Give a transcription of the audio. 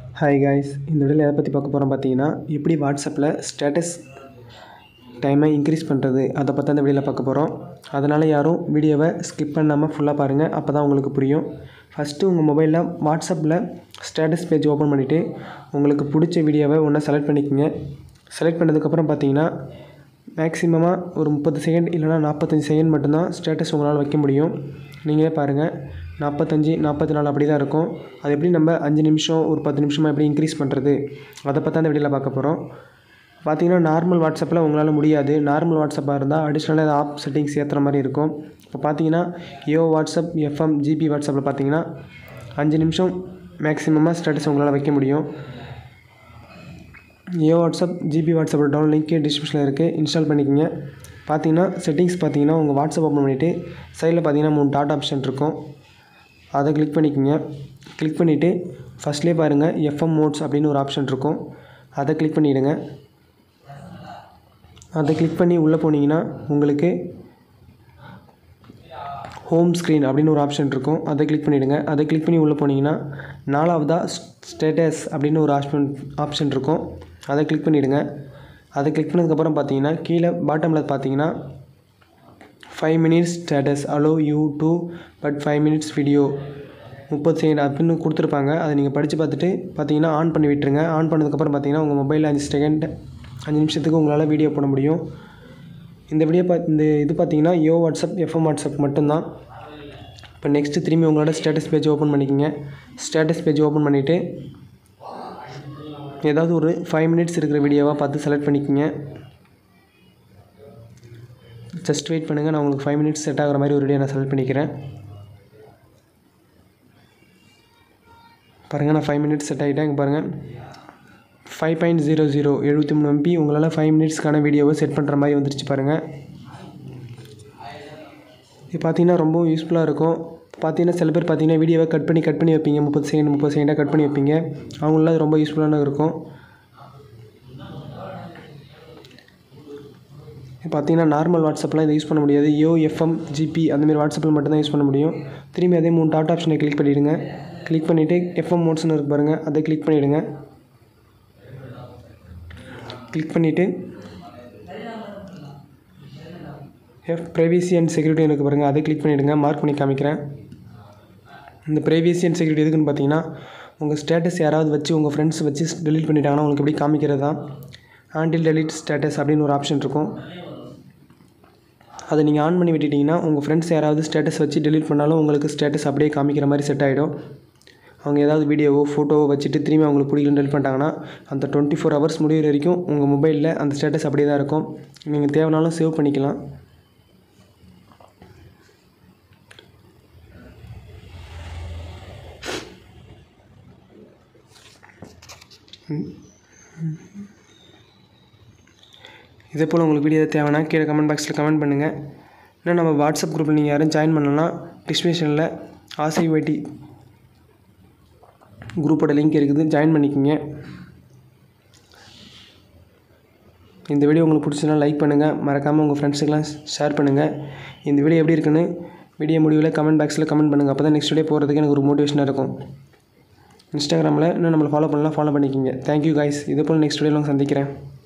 hi guys இந்த வீடியோவில் எதை பற்றி பார்க்க போகிறோம் பார்த்தீங்கன்னா எப்படி வாட்ஸ்அப்பில் ஸ்டேட்டஸ் டைமை இன்க்ரீஸ் பண்ணுறது அதை பற்றி அந்த வீடியோவில் பார்க்க போகிறோம் அதனால் யாரும் வீடியோவை ஸ்கிப் பண்ணாமல் ஃபுல்லாக பாருங்கள் அப்போ தான் உங்களுக்கு புரியும் ஃபஸ்ட்டு உங்கள் மொபைலில் வாட்ஸ்அப்பில் ஸ்டேட்டஸ் பேஜ் ஓப்பன் பண்ணிவிட்டு உங்களுக்கு பிடிச்ச வீடியோவை ஒன்றா செலக்ட் பண்ணிக்கோங்க செலக்ட் பண்ணதுக்கப்புறம் பார்த்தீங்கன்னா மேக்ஸிமமாக ஒரு முப்பது செகண்ட் இல்லைனா நாற்பத்தஞ்சு செகண்ட் மட்டும்தான் ஸ்டேட்டஸ் உங்களால் வைக்க முடியும் நீங்களே பாருங்கள் நாற்பத்தஞ்சு நாற்பத்தி நாலு அப்படி தான் இருக்கும் அது எப்படி நம்ம அஞ்சு நிமிஷம் ஒரு பத்து நிமிஷமாக எப்படி இன்க்ரீஸ் பண்ணுறது அதை பற்றி அந்த வீடியோவில் பார்க்க போகிறோம் பார்த்தீங்கன்னா நார்மல் வாட்ஸ்அப்பில் உங்களால் முடியாது நார்மல் வாட்ஸ்அப்பாக இருந்தால் அடிஷ்னலாக ஏதாவது ஆப் செட்டிங்ஸ் ஏற்றுற மாதிரி இருக்கும் இப்போ பார்த்தீங்கன்னா யோ வாட்ஸ்அப் எஃப்எம் ஜிபி வாட்ஸ்அப்பில் பார்த்தீங்கன்னா அஞ்சு நிமிஷம் மேக்ஸிமமாக ஸ்டேட்டஸ் உங்களால் வைக்க முடியும் ஏ வாட்ஸ்அப் ஜிபி வாட்ஸ்அப்போட டவுன் லிங்க் டிஸ்கிரிப்ஷனில் இருக்குது இன்ஸ்டால் பண்ணிக்கோங்க பார்த்தீங்கன்னா செட்டிங்ஸ் பார்த்தீங்கன்னா உங்கள் வாட்ஸ்அப் ஓப்பன் பண்ணிவிட்டு சைடில் பார்த்தீங்கன்னா மூணு டாட் ஆப்ஷன் இருக்கும் அதை கிளிக் பண்ணிக்கோங்க கிளிக் பண்ணிவிட்டு ஃபஸ்ட்லேயே பாருங்கள் எஃப்எம் மோட்ஸ் அப்படின்னு ஒரு ஆப்ஷன் இருக்கும் அதை கிளிக் பண்ணிவிடுங்க அதை கிளிக் பண்ணி உள்ளே போனீங்கன்னா உங்களுக்கு ஹோம் ஸ்க்ரீன் அப்படின்னு ஒரு ஆப்ஷன் இருக்கும் அதை கிளிக் பண்ணிவிடுங்க அதை கிளிக் பண்ணி உள்ளே போனீங்கன்னா நாலாவதாக ஸ்டேட்டஸ் அப்படின்னு ஒரு ஆப்ஷன் ஆப்ஷன் இருக்கும் அதை கிளிக் பண்ணிவிடுங்க அதை கிளிக் பண்ணதுக்கப்புறம் பார்த்தீங்கன்னா கீழே பாட்டமில் பார்த்தீங்கன்னா five minutes status allow you to but five minutes video முப்பது செகண்ட் அப்படின்னு கொடுத்துருப்பாங்க அதை நீங்கள் படித்து பார்த்துட்டு பார்த்தீங்கன்னா ஆன் பண்ணி விட்டுருங்க ஆன் பண்ணதுக்கப்புறம் பார்த்தீங்கன்னா உங்கள் மொபைலில் அஞ்சு செகண்ட் அஞ்சு நிமிஷத்துக்கு உங்களால் வீடியோ போட முடியும் இந்த வீடியோ பா இந்த இது பார்த்தீங்கன்னா யோ வாட்ஸ்அப் எஃப்எம் வாட்ஸ்அப் மட்டும்தான் இப்போ நெக்ஸ்ட்டு திரும்பி உங்களோட ஸ்டேட்டஸ் பேஜ் ஓப்பன் பண்ணிக்கோங்க ஸ்டேட்டஸ் பேஜ் ஓப்பன் பண்ணிவிட்டு ஏதாவது ஒரு ஃபைவ் மினிட்ஸ் இருக்கிற வீடியோவாக பார்த்து செலக்ட் பண்ணிக்கோங்க ஜஸ்ட் வெயிட் பண்ணுங்கள் நான் உங்களுக்கு ஃபைவ் மினிட்ஸ் செட் ஆகிற மாதிரி ஒரு வீடியோ நான் செலக்ட் பண்ணிக்கிறேன் பாருங்கள் நான் ஃபைவ் மினிட்ஸ் செட் ஆகிட்டேன் இங்கே பாருங்கள் ஃபைவ் பாயிண்ட் ஜீரோ ஜீரோ எழுபத்தி மூணு எம்பி உங்களால் ஃபைவ் மினிட்ஸ்க்கான வீடியோவை செட் பண்ணுற மாதிரி வந்துருச்சு பாருங்கள் இது பார்த்தீங்கன்னா ரொம்ப யூஸ்ஃபுல்லாக இருக்கும் பார்த்தீங்கன்னா சில பேர் பார்த்தீங்கன்னா வீடியோவை கட் பண்ணி கட் பண்ணி வைப்பீங்க முப்பது செகண்ட் முப்பது செகண்டாக கட் பண்ணி வைப்பீங்க அவங்களாம் அது ரொம்ப யூஸ்ஃபுல்லான இருக்கும் பார்த்தீங்கன்னா நார்மல் வாட்ஸ்அப்லாம் இதை யூஸ் பண்ண முடியாது யோ எஃப்எம் ஜிபி அந்தமாரி வாட்ஸ்அப்பில் மட்டும்தான் யூஸ் பண்ண முடியும் திரும்பி அதே மூணு டாட் ஆப்ஷனை கிளிக் பண்ணிவிடுங்க கிளிக் பண்ணிவிட்டு எஃப்எம் மோட்ஸ்னு இருக்கு பாருங்கள் அதை கிளிக் பண்ணிவிடுங்க கிளிக் பண்ணிவிட்டு எஃப் ப்ரைவேசி அண்ட் செக்யூரிட்டி இருக்குது பாருங்கள் அதை கிளிக் பண்ணிவிடுங்க மார்க் பண்ணி காமிக்கிறேன் இந்த ப்ரைவேசி அண்ட் செக்யூரிட்டி எதுக்குன்னு பார்த்தீங்கன்னா உங்கள் ஸ்டேட்டஸ் யாராவது வச்சு உங்கள் ஃப்ரெண்ட்ஸ் வச்சு டெலீட் பண்ணிட்டாங்கன்னா உங்களுக்கு எப்படி காமிக்கிறது தான் ஆண்டில் டெலிட் ஸ்டேட்டஸ் அப்படின்னு ஒரு ஆப்ஷன் இருக்கும் அதை நீங்கள் ஆன் பண்ணி விட்டுட்டிங்கன்னா உங்கள் ஃப்ரெண்ட்ஸ் யாராவது ஸ்டேட்டஸ் வச்சு டெலீட் பண்ணாலும் உங்களுக்கு ஸ்டேட்டஸ் அப்படியே காமிக்கிற மாதிரி செட் ஆகிடும் அவங்க ஏதாவது வீடியோவோ ஃபோட்டோவோ வச்சுட்டு திரும்பி அவங்களுக்கு பிடிக்கலன்னு டெலிட் பண்ணிட்டாங்கன்னா அந்த டுவெண்ட்டி ஃபோர் ஹவர்ஸ் முடிகிற வரைக்கும் உங்கள் மொபைலில் அந்த ஸ்டேட்டஸ் அப்படியே தான் இருக்கும் நீங்கள் தேவைனாலும் சேவ் பண்ணிக்கலாம் இதே போல் உங்களுக்கு வீடியோ தேவைன்னா கீழே கமெண்ட் பாக்ஸில் கமெண்ட் பண்ணுங்கள் இன்னும் நம்ம வாட்ஸ்அப் குரூப்பில் நீங்கள் யாரும் ஜாயின் பண்ணலாம் டிஸ்கிரிப்ஷனில் ஆசை ஒய்டி குரூப்போட லிங்க் இருக்குது ஜாயின் பண்ணிக்கோங்க இந்த வீடியோ உங்களுக்கு பிடிச்சதுனா லைக் பண்ணுங்கள் மறக்காமல் உங்கள் ஃப்ரெண்ட்ஸுக்கெலாம் ஷேர் பண்ணுங்கள் இந்த வீடியோ எப்படி இருக்குன்னு வீடியோ முடிவில் கமெண்ட் பாக்ஸில் கமெண்ட் பண்ணுங்கள் அப்போ தான் நெக்ஸ்ட் வீடியோ போகிறதுக்கு எனக்கு ஒரு மோட்டிவேஷனாக இருக்கும் இன்ஸ்டாகிராமில் இன்னும் நம்மளை ஃபாலோ பண்ணலாம் ஃபாலோ பண்ணிக்கோங்க தேங்க்யூ காய்ஸ் இதே போல் நெக்ஸ்ட் வீடியோவில் சந்திக்கிறேன்